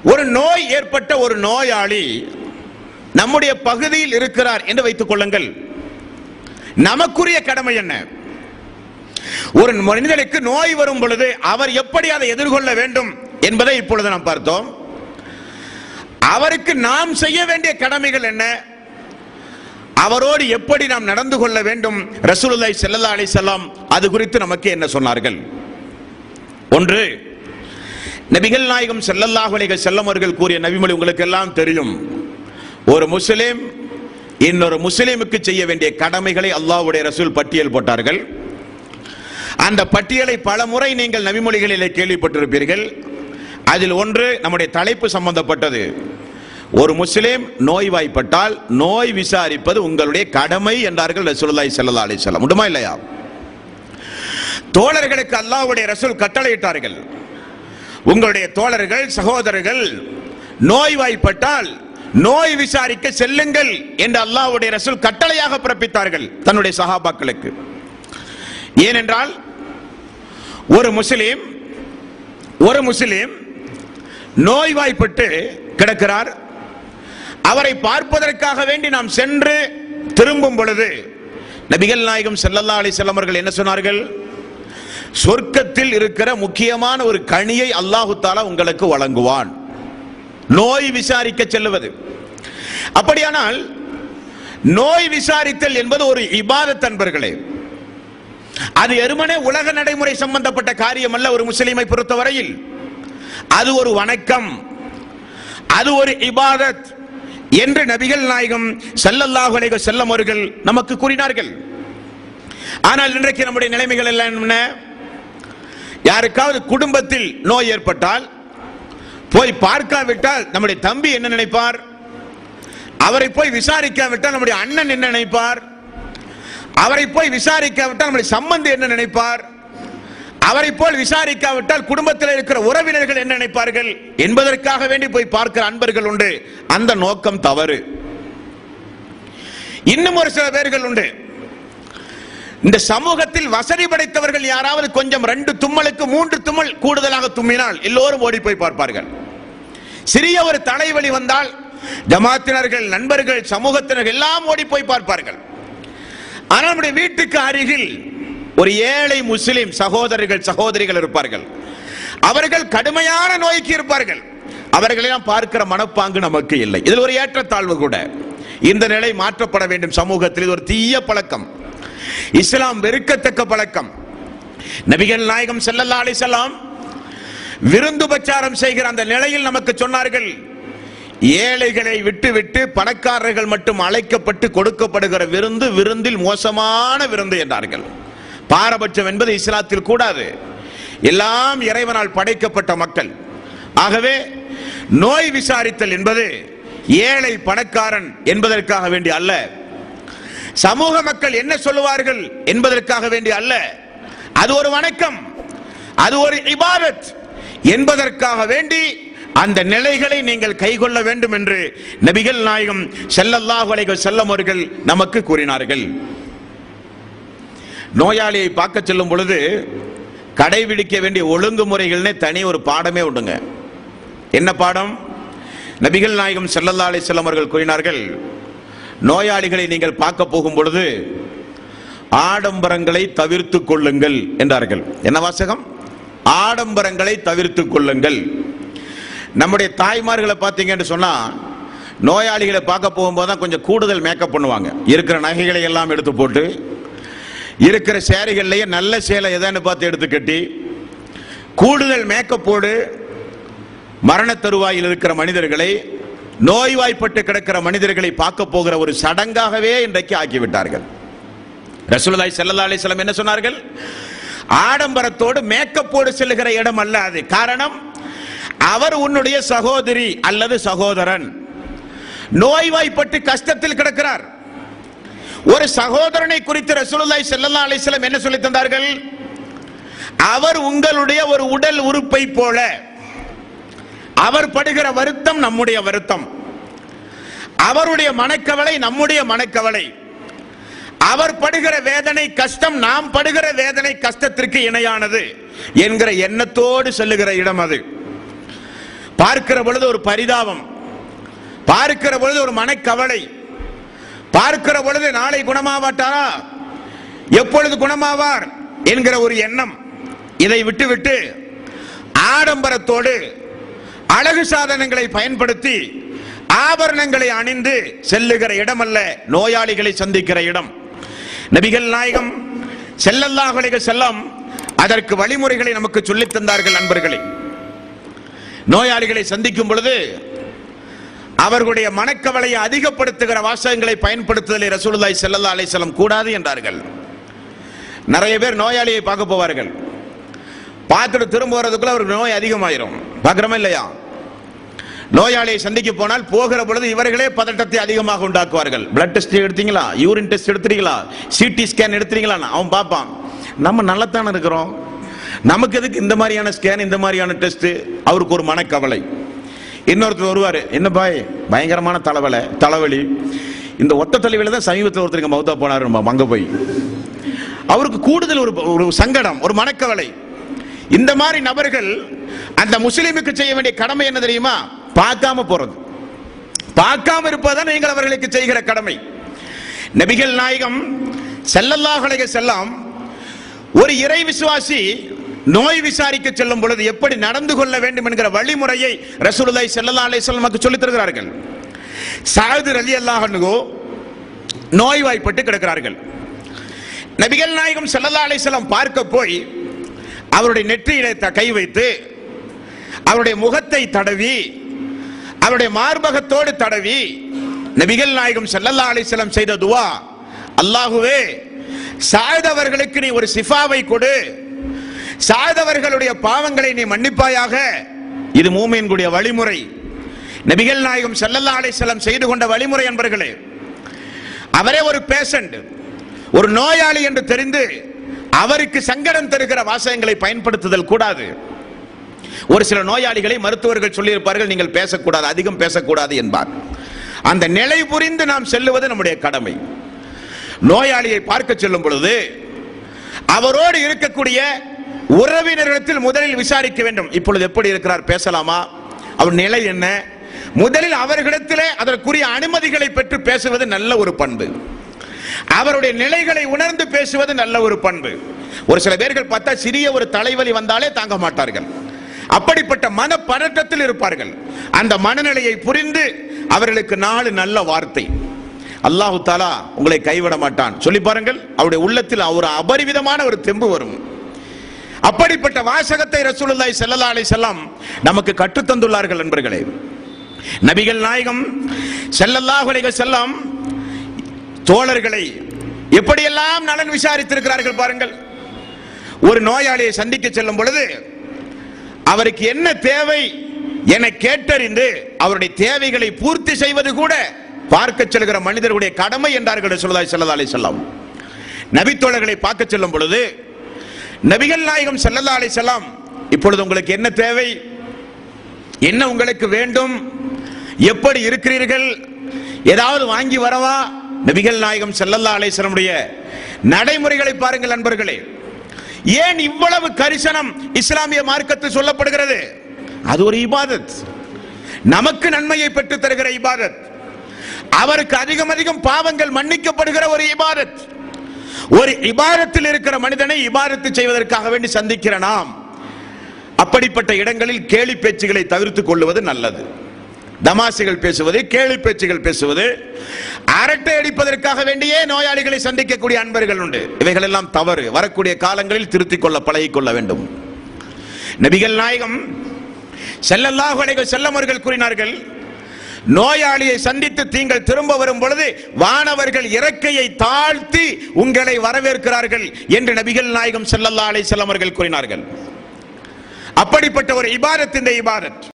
ஒரு நோய் ஏற்பட்ட ஒரு நோயாளி நம்முடைய பகுதியில் இருக்கிறார் என்று வைத்துக் கொள்ளுங்கள் நமக்குரிய கடமை என்ன ஒரு மனிதனுக்கு நோய் வரும் பொழுது அவர் எப்படி அதை எதிர்கொள்ள வேண்டும் என்பதை இப்பொழுது நாம் பார்த்தோம் அவருக்கு நாம் செய்ய வேண்டிய கடமைகள் என்ன அவரோடு எப்படி நாம் நடந்து கொள்ள வேண்டும் ரசூலுல்லாஹி ஸல்லல்லாஹு அலைஹி வஸல்லம் அது குறித்து நமக்கு என்ன சொன்னார்கள் ஒன்று நபிகள் நாயகம் ஸல்லல்லாஹு அலைஹி வஸல்லம் அவர்கள் கூறிய நபிமொழி உங்களுக்கு எல்லாம் தெரியும் ஒரு முஸ்லிம் இன்னொரு முஸ்லிமுக்கு செய்ய வேண்டிய கடமைகளை அல்லாஹ்வுடைய ரசூல் பட்டியல் போட்டார்கள் அந்த பட்டியலை பல முறை நீங்கள் நபிமொழிகளிலே கேள்விப்பட்டிருப்பீர்கள் அதில் ஒன்று நம்முடைய தலைப்பு சம்பந்தப்பட்டது ஒரு முஸ்லிம் நோய்வாய்ப்பட்டால் நோய் விசாரிப்பது உங்களுடைய கடமை என்றார்கள் ரசூலுல்லாஹி ஸல்லல்லாஹு அலைஹி வஸல்லம் உண்டுமா இல்லையா தோழர்களுக்கு அல்லாஹ்வுடைய ரசூல் கட்டளையிட்டார்கள் உங்களுடைய தோழர்கள் சகோதரர்கள் நோய்வாய்ப்பட்டால் நோய் விசாரிக்க செல்லுங்கள் என்று அல்லாஹ்வுடைய ரசூல் கட்டளையாக பிறப்பித்தார்கள் தன்னுடைய சஹாபாக்களுக்கு ஏனென்றால் ஒரு முஸ்லிம் ஒரு முஸ்லிம் நோய்வாய்ப்பட்டு கிடக்கிறார் அவரை பார்ப்பதற்காக வேண்டி நாம் சென்று திரும்பும் பொழுது நபிகள் நாயகம் ஸல்லல்லாஹு அலைஹி வஸல்லம் அவர்கள் என்ன சொன்னார்கள் சொர்க்கத்தில் இருக்கிற முக்கியமான ஒரு கனியை அல்லாஹு தாலா உங்களுக்கு வழங்குவான் நோய் விசாரிக்க செல்லுவது அப்படியானால் நோய் விசாரித்தல் என்பது ஒரு இபாதத் அன்பர்களே அது எருமனே உலக நடைமுறை சம்பந்தப்பட்ட காரியம் அல்ல ஒரு முஸ்லிமை பொறுத்தவரையில் அது ஒரு வணக்கம் அது ஒரு இபாதத் என்று நபிகள் நாயகம் ஸல்லல்லாஹு அலைஹி வஸல்லம் அவர்கள் நமக்கு கூறினார்கள் ஆனால் இன்றைக்கு நம்முடைய நிலைமைகள் எல்லாம் என்ன யாருக்காவது குடும்பத்தில் நோய் ஏற்பட்டால் போய் பார்க்காவிட்டால் நம்முடைய தம்பி என்ன நினைப்பார் அவரை போய் விசாரிக்காவிட்டால் நம்முடைய அண்ணன் என்ன நினைப்பார் அவரை போய் விசாரிக்காவிட்டால் நம்முடைய சம்பந்தி என்ன நினைப்பார் அவரை போல் விசாரிக்காவிட்டால் குடும்பத்தில் இருக்கிற உறவினர்கள் என்ன நினைப்பார்கள் என்பதற்காக வேண்டி போய் பார்க்கிற அன்பர்கள் உண்டு அந்த நோக்கம் தவறு இன்னும் ஒரு சில பேர்கள் உண்டு இந்த சமூகத்தில் வசதி படைத்தவர்கள் யாராவது கொஞ்சம் ரெண்டு தும்மலுக்கு மூன்று தும்மல் கூடுதலாக தும்மினால் எல்லோரும் ஓடி போய் பார்ப்பார்கள் சிறிய ஒரு தலைவலி வந்தால் ஜமாத்தினர்கள் நண்பர்கள் சமூகத்தினர்கள் எல்லாம் ஓடி போய் பார்ப்பார்கள் ஆனால் நம்முடைய வீட்டுக்கு அருகில் ஒரு ஏழை முஸ்லிம் சகோதரர்கள் சகோதரிகள் இருப்பார்கள் அவர்கள் கடுமையான நோய்க்கு இருப்பார்கள் அவர்களெல்லாம் பார்க்கிற மனப்பாங்கு நமக்கு இல்லை இதில் ஒரு ஏற்றத்தாழ்வு கூட இந்த நிலை மாற்றப்பட வேண்டும் சமூகத்தில் இது ஒரு தீய பழக்கம் இஸ்லாம் வெறுக்கத்தக்க பழக்கம் நபிகள் நாயகம் ஸல்லல்லாஹு அலைஹி வஸல்லம் விருந்து உபச்சாரம் செய்கிற அந்த நிலையில் நமக்கு சொன்னார்கள் ஏழைகளை விட்டுவிட்டு பணக்காரர்கள் மட்டும் அழைக்கப்பட்டு கொடுக்கப்படுகிற விருந்து விருந்தில் மோசமான விருந்து என்றார்கள் பாரபட்சம் என்பது இஸ்லாத்தில் கூடாது எல்லாம் இறைவனால் படைக்கப்பட்ட மக்கள் ஆகவே நோய் விசாரித்தல் என்பது ஏழை பணக்காரன் என்பதற்காக வேண்டி அல்ல சமூக மக்கள் என்ன சொல்லுவார்கள் என்பதற்காக வேண்டி அல்ல அது ஒரு வணக்கம் அது ஒரு இபாதத் என்பதற்காக வேண்டி அந்த நிலைகளை நீங்கள் கைக்கொள்ள வேண்டும் என்று நபிகள் நாயகம் ஸல்லல்லாஹு அலைஹி வஸல்லம் அவர்கள் நமக்கு கூறினார்கள் நோயாளியை பார்க்க செல்லும் பொழுது கடைபிடிக்க வேண்டிய ஒழுங்குமுறைகள்னே தனி ஒரு பாடமே உண்டுங்க என்ன பாடம் நபிகள் நாயகம் ஸல்லல்லாஹு அலைஹி வஸல்லம் அவர்கள் கூறினார்கள் நோயாளிகளை நீங்கள் பார்க்க போகும் பொழுது ஆடம்பரங்களை தவிர்த்து கொள்ளுங்கள் என்றார்கள் என்ன வாசகம் ஆடம்பரங்களை தவிர்த்து கொள்ளுங்கள் நம்முடைய தாய்மார்களை பார்த்தீங்கன்னு சொன்னா நோயாளிகளை பார்க்க போகும்போது தான் கொஞ்சம் கூடுதல் மேக்கப் பண்ணுவாங்க இருக்கிற நகைகளை எல்லாம் எடுத்து போட்டு இருக்கிற சேரிகள்லயே நல்ல சேலை எதான்னு பார்த்து எடுத்து கட்டி கூடுதல் மேக்கப்போடு மரண தருவாயில் இருக்கிற மனிதர்களை நோய்வாய்ப்பட்டு கிடக்கிற மனிதர்களை பார்க்க போகிற ஒரு சடங்காகவே இன்றைக்கு ஆக்கிவிட்டார்கள் ரசூலுல்லாஹி ஸல்லல்லாஹு அலைஹி வஸல்லம் என்ன சொன்னார்கள் ஆடம்பரத்தோடு மேக்கப்போடு செல்லுகிற இடம் அல்ல அது காரணம் அவர் உன்னுடைய சகோதரி அல்லது சகோதரன் நோய்வாய்ப்பட்டு கஷ்டத்தில் கிடக்கிறார் ஒரு சகோதரனை குறித்து ரசூலுல்லாஹி ஸல்லல்லாஹு அலைஹி வஸல்லம் என்ன சொல்லி தந்தார்கள் அவர் உங்களுடைய ஒரு உடல் உறுப்பை போல அவர் படுகிற வருத்தம் நம்முடைய வருத்தம் அவருடைய மனக்கவலை நம்முடைய மனக்கவலை அவர் படுகிற வேதனை கஷ்டம் நாம் படுகிற வேதனை கஷ்டத்திற்கு இணையானது என்கிற எண்ணத்தோடு செல்லுகிற இடம் அது பார்க்கிற பொழுது ஒரு பரிதாபம் பார்க்கிற பொழுது ஒரு மனக்கவலை பார்க்கிற பொழுது நாளை குணமாவாட்டாரா எப்பொழுது குணமாவார் என்கிற ஒரு எண்ணம் இதை விட்டுவிட்டு ஆடம்பரத்தோடு அழகு சாதனங்களை பயன்படுத்தி ஆபரணங்களை அணிந்து செல்லுகிற இடமல்ல நோயாளிகளை சந்திக்கிற இடம் நபிகள் நாயகம் செல்லல்லாஹுலைக செல்லம் அதற்கு வழிமுறைகளை நமக்கு சொல்லித் தந்தார்கள் நண்பர்களே நோயாளிகளை சந்திக்கும் பொழுது அவர்களுடைய மனக்கவலையை அதிகப்படுத்துகிற வாசகங்களை பயன்படுத்துதலை ரசூலுல்லாஹி ஸல்லல்லாஹு அலைஹி வஸல்லம் கூடாது என்றார்கள் நிறைய பேர் நோயாளியை பார்க்க போவார்கள் பார்த்துட்டு திரும்ப வர்றதுக்குள்ள அவருக்கு நோய் அதிகமாயிரும் பார்க்குறோமா இல்லையா நோயாளியை சந்திக்க போனால் போகிற பொழுது இவர்களே பதட்டத்தை அதிகமாக உண்டாக்குவார்கள் பிளட் டெஸ்ட் எடுத்தீங்களா யூரின் டெஸ்ட் எடுத்துறீங்களா சிடி ஸ்கேன் எடுத்துறீங்களா அவன் பார்ப்பான் நம்ம நல்லத்தானே இருக்கிறோம் நமக்கு எதுக்கு இந்த மாதிரியான ஸ்கேன் இந்த மாதிரியான டெஸ்ட் அவருக்கு ஒரு மனக்கவலை இன்னொருத்தர் வருவார் என்ன பாய் பயங்கரமான தலைவலை தலைவலி இந்த ஒத்த தலைவலியில் தான் சமீபத்தில் ஒருத்தர் இங்கே மௌத்தா போனார் நம்ம அங்கே போய் அவருக்கு கூடுதல் ஒரு ஒரு சங்கடம் ஒரு மனக்கவலை இந்த மாதிரி நபர்கள் அந்த முஸ்லிமுக்கு செய்ய வேண்டிய கடமை என்ன தெரியுமா பார்க்காம போறது பார்க்காம இருப்பதுதான் நீங்கள் அவர்களுக்கு செய்கிற கடமை நபிகள் நாயகம் ஸல்லல்லாஹு அலைஹி செல்லாம் ஒரு இறை விசுவாசி நோய் விசாரிக்க செல்லும் பொழுது எப்படி நடந்து கொள்ள வேண்டும் என்கிற வழிமுறையை ரசூலுல்லாஹி ஸல்லல்லாஹு அலைஹி வஸல்லம் நமக்கு சொல்லித் தருகிறார்கள் சாயது ரலியல்லாஹு அன்ஹு நோய்வாய்ப்பட்டு கிடக்கிறார்கள் நபிகள் நாயகம் ஸல்லல்லாஹு அலைஹி வஸல்லம் பார்க்க போய் அவருடைய நெற்றியிலே த- கை வைத்து அவருடைய முகத்தை தடவி அவருடைய மார்பகத்தோடு தடவி நபிகள் நாயகம் ஸல்லல்லாஹு அலைஹி வஸல்லம் செய்த துவா அல்லாஹுவே சாயத் அவர்களுக்கு நீ ஒரு சிஃபாவை கொடு சாயத் அவர்களுடைய பாவங்களை நீ மன்னிப்பாயாக இது மூமியின்குடைய வழிமுறை நபிகள் நாயகம் ஸல்லல்லாஹு அலைஹி வஸல்லம் செய்து கொண்ட வழிமுறை என்பர்களே அவரே ஒரு பேஷண்ட் ஒரு நோயாளி என்று தெரிந்து அவருக்கு சங்கடம் தருகிற வாசகங்களை பயன்படுத்துதல் கூடாது ஒரு சில நோயாளிகளை மருத்துவர்கள் சொல்லியிருப்பார்கள் நீங்கள் பேசக்கூடாது அதிகம் பேசக்கூடாது என்பார் அந்த நிலை புரிந்து நாம் செல்லுவது நம்முடைய கடமை நோயாளியை பார்க்க செல்லும் பொழுது அவரோடு இருக்கக்கூடிய உறவினர்களிடத்தில் முதலில் விசாரிக்க வேண்டும் இப்பொழுது எப்படி இருக்கிறார் பேசலாமா அவர் நிலை என்ன முதலில் அவர்களிடத்திலே அதற்குரிய அனுமதிகளை பெற்று பேசுவது நல்ல ஒரு பண்பு அவருடைய நிலைகளை உணர்ந்து பேசுவது நல்ல ஒரு பண்பு ஒரு சில பேர்கள் பார்த்தா சிறிய ஒரு தலைவலி வந்தாலே தாங்க மாட்டார்கள் அப்படிப்பட்ட மன பதட்டத்தில் இருப்பார்கள் அந்த மனநிலையை புரிந்து அவர்களுக்கு நாலு நல்ல வார்த்தை அல்லாஹு தாலா உங்களை கைவிட மாட்டான் சொல்லி பாருங்கள் அவருடைய உள்ளத்தில் ஒரு அபரிவிதமான ஒரு தெம்பு வரும் அப்படிப்பட்ட வாசகத்தை ரசூலுல்லாஹி ஸல்லல்லாஹு அலைஹி வஸல்லம் நமக்கு கற்றுத் தந்துள்ளார்கள் நண்பர்களே நபிகள் நாயகம் ஸல்லல்லாஹு அலைஹி வஸல்லம் தோழர்களை எப்படியெல்லாம் நலன் விசாரித்திருக்கிறார்கள் பாருங்கள் ஒரு நோயாளியை சந்திக்க செல்லும் பொழுது அவருக்கு என்ன தேவை என கேட்டறிந்து அவருடைய தேவைகளை பூர்த்தி செய்வது கூட பார்க்க செல்கிற மனிதர்களுடைய கடமை என்றார்கள் ரசூலுல்லாஹி ஸல்லல்லாஹு அலைஹி வஸல்லம் நபித்தோழர்களை பார்க்க செல்லும் பொழுது நபிகள் நாயகம் ஸல்லல்லாஹு அலைஹி வஸல்லம் இப்பொழுது உங்களுக்கு என்ன தேவை என்ன உங்களுக்கு வேண்டும் எப்படி இருக்கிறீர்கள் ஏதாவது வாங்கி வரவா நபிகள் நாயகம் ஸல்லல்லாஹு அலைஹி வஸல்லமுடைய நடைமுறைகளை பாருங்கள் நண்பர்களே ஏன் இவ்வளவு கரிசனம் இஸ்லாமிய மார்க்கத்தில் சொல்லப்படுகிறது அது ஒரு இபாதத் நமக்கு நன்மையை பெற்று தருகிற இபாதத் அவருக்கு அதிகம் அதிகம் பாவங்கள் மன்னிக்கப்படுகிற ஒரு இபாதத் ஒரு இபாதத்தில் இருக்கிற மனிதனை இபாதத்து செய்வதற்காக வேண்டி சந்திக்கிற நாம் அப்படிப்பட்ட இடங்களில் கேலி பேச்சுகளை தவிர்த்துக் கொள்வது நல்லது தமாசுகள் பேசுவது கேலி பேச்சுகள் பேசுவது அரட்டை அடிப்பதற்காக வேண்டியே நோயாளிகளை சந்திக்கக்கூடிய அன்பர்கள் உண்டு இவைகள் எல்லாம் தவறு வரக்கூடிய காலங்களில் திருத்திக் கொள்ள பழகிக் கொள்ள வேண்டும் நபிகள் நாயகம் ஸல்லல்லாஹு அலைஹி வஸல்லம் அவர்கள் கூறினார்கள் நோயாளியை சந்தித்து நீங்கள் திரும்ப வரும் பொழுது வானவர்கள் இறக்கையை தாழ்த்தி உங்களை வரவேற்கிறார்கள் என்று நபிகள் நாயகம் ஸல்லல்லாஹு அலைஹி வஸல்லம் அவர்கள் கூறினார்கள் அப்படிப்பட்ட ஒரு இபாரத் இந்த இபாரத்